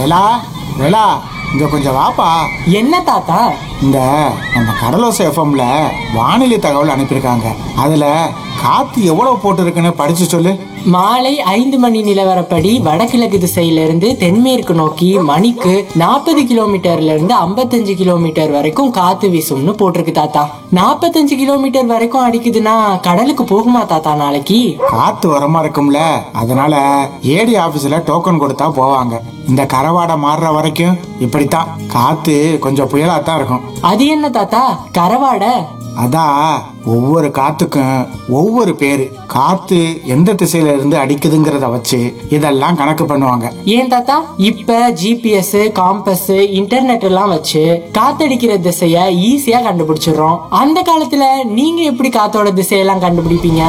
வேலா வேலா இங்க கொஞ்சம் வாப்பா என்ன தாத்தா இந்த நம்ம கடலோசை எஃப்எம்ல வானிலை தகவல் அனுப்பியிருக்காங்க அதுல காத்து எவ்வளவு போட்டிருக்குன்னு படிச்சு சொல்லு மாலை ஐந்து மணி நிலவரப்படி வடகிழக்கு திசையிலிருந்து தென்மேற்கு நோக்கி மணிக்கு நாற்பது கிலோமீட்டர்ல இருந்து ஐம்பத்தஞ்சு கிலோமீட்டர் வரைக்கும் காத்து வீசும்னு போட்டிருக்கு தாத்தா நாற்பத்தஞ்சு கிலோமீட்டர் வரைக்கும் அடிக்குதுன்னா கடலுக்கு போகுமா தாத்தா நாளைக்கு காத்து வரமா இருக்கும்ல அதனால ஏடி ஆபீஸ்ல டோக்கன் கொடுத்தா போவாங்க இந்த கரவாடை மாறுற வரைக்கும் இப்படித்தான் காத்து கொஞ்சம் புயலா தான் இருக்கும் அது என்ன தாத்தா கரவாடை அதான் ஒவ்வொரு காத்துக்கும் ஒவ்வொரு பேரு காத்து எந்த திசையில இருந்து அடிக்குதுங்கிறத வச்சு இதெல்லாம் கணக்கு பண்ணுவாங்க ஏன் தாத்தா இப்ப ஜிபிஎஸ் காம்பஸ் இன்டர்நெட் எல்லாம் வச்சு காத்தடிக்கிற திசைய ஈஸியா கண்டுபிடிச்சிடுறோம் அந்த காலத்துல நீங்க எப்படி காத்தோட திசையெல்லாம் கண்டுபிடிப்பீங்க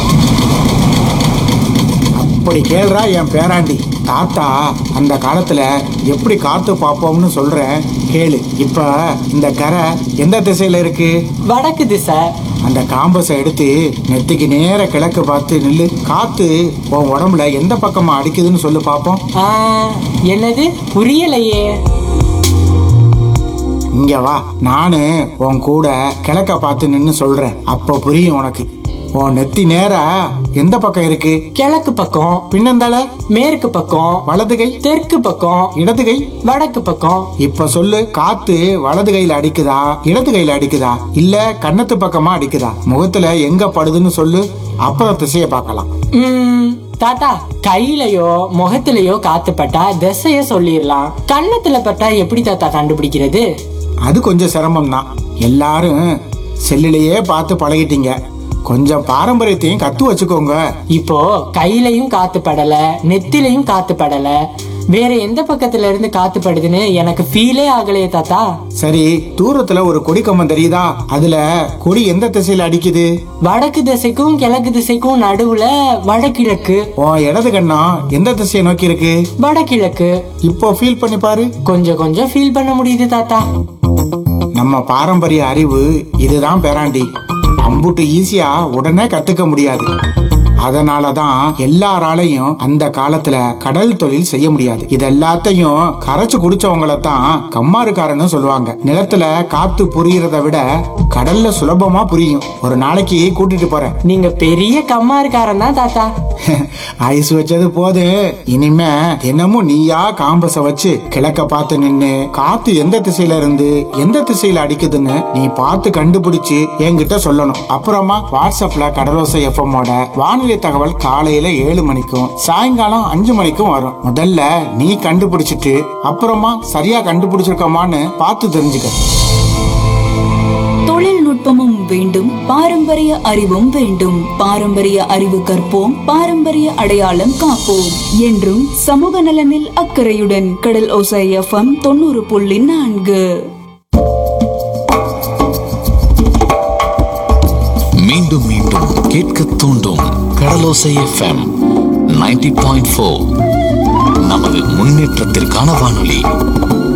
இப்படி கேள்றா என் பேராண்டி தாத்தா அந்த காலத்துல எப்படி காத்து பார்ப்போம்னு சொல்றேன் கேளு இப்ப இந்த கரை எந்த திசையில இருக்கு வடக்கு திசை அந்த காம்பஸை எடுத்து நெத்திக்கு நேர கிழக்கு பார்த்து நில்லு காத்து உன் உடம்புல எந்த பக்கமா அடிக்குதுன்னு சொல்லு பார்ப்போம் ஆ, என்னது புரியலையே இங்க வா நானு உன் கூட கிழக்க பார்த்து நின்னு சொல்றேன் அப்போ புரியும் உனக்கு உன் நெத்தி நேரா எந்த பக்கம் இருக்கு கிழக்கு பக்கம் பின்னந்தால மேற்கு பக்கம் வலது கை தெற்கு பக்கம் இடது கை வடக்கு பக்கம் இப்ப சொல்லு காத்து வலது கையில அடிக்குதா இடது கையில அடிக்குதா இல்ல கன்னத்து பக்கமா அடிக்குதா முகத்துல எங்க படுதுன்னு சொல்லு அப்புறம் திசைய பார்க்கலாம் ம், தாத்தா கையிலயோ முகத்திலயோ காத்து பட்டா திசைய சொல்லிடலாம் கன்னத்துல பட்டா எப்படி தாத்தா கண்டுபிடிக்கிறது அது கொஞ்சம் சிரமம் தான் எல்லாரும் செல்லுலயே பார்த்து பழகிட்டீங்க கொஞ்சம் பாரம்பரியத்தையும் கத்து வச்சுக்கோங்க இப்போ கையிலயும் காத்து படல நெத்திலையும் காத்து படல வேற எந்த பக்கத்துல இருந்து காத்து படுதுன்னு எனக்கு ஃபீலே ஆகலையே தாத்தா சரி தூரத்துல ஒரு கொடி கம்பம் தெரியுதா அதுல கொடி எந்த திசையில அடிக்குது வடக்கு திசைக்கும் கிழக்கு திசைக்கும் நடுவுல வடகிழக்கு உன் இடது கண்ணம் எந்த திசையை நோக்கி இருக்கு வடகிழக்கு இப்போ ஃபீல் பண்ணி பாரு கொஞ்சம் கொஞ்சம் ஃபீல் பண்ண முடியுது தாத்தா நம்ம பாரம்பரிய அறிவு இதுதான் பேராண்டி அம்புட்டு ஈஸியா உடனே கத்துக்க முடியாது அதனால தான் எல்லாராலையும் அந்த காலத்துல கடல் தொழில் செய்ய முடியாது இது எல்லாத்தையும் கரைச்சு குடிச்சவங்கள தான் கம்மாருக்காரன்னு சொல்லுவாங்க நிலத்துல காத்து புரியறத விட கடல்ல சுலபமா புரியும் ஒரு நாளைக்கு கூட்டிட்டு போறேன் நீங்க பெரிய கம்மாருக்காரன் தான் தாத்தா ஐஸ் வச்சது போது இனிமே தினமும் நீயா காம்பஸ வச்சு கிழக்க பார்த்து நின்னு காத்து எந்த திசையில இருந்து எந்த திசையில அடிக்குதுன்னு நீ பார்த்து கண்டுபிடிச்சு என்கிட்ட சொல்லணும் அப்புறமா வாட்ஸ்அப்ல கடலோசை எஃப்எம்மோட வானிலை தகவல் காலையில ஏழு மணிக்கும் சாயங்காலம் அஞ்சு மணிக்கும் வரும் முதல்ல நீ கண்டுபிடிச்சிட்டு அப்புறமா சரியா கண்டுபிடிச்சிருக்கோமான்னு பார்த்து தெரிஞ்சுக்க தொழில்நுட்பமும் வேண்டும் பாரம்பரிய அறிவும் வேண்டும் பாரம்பரிய அறிவு கற்போம் பாரம்பரிய அடையாளம் காப்போம் என்றும் சமூக நலனில் அக்கறையுடன் கடல் ஓசை எஃப்எம் தொண்ணூறு புள்ளி நான்கு மீண்டும் மீண்டும் கேட்க தூண்டும் கடலோசை எஃப்எம் 90.4 பாயிண்ட் நமது முன்னேற்றத்திற்கான வானொலி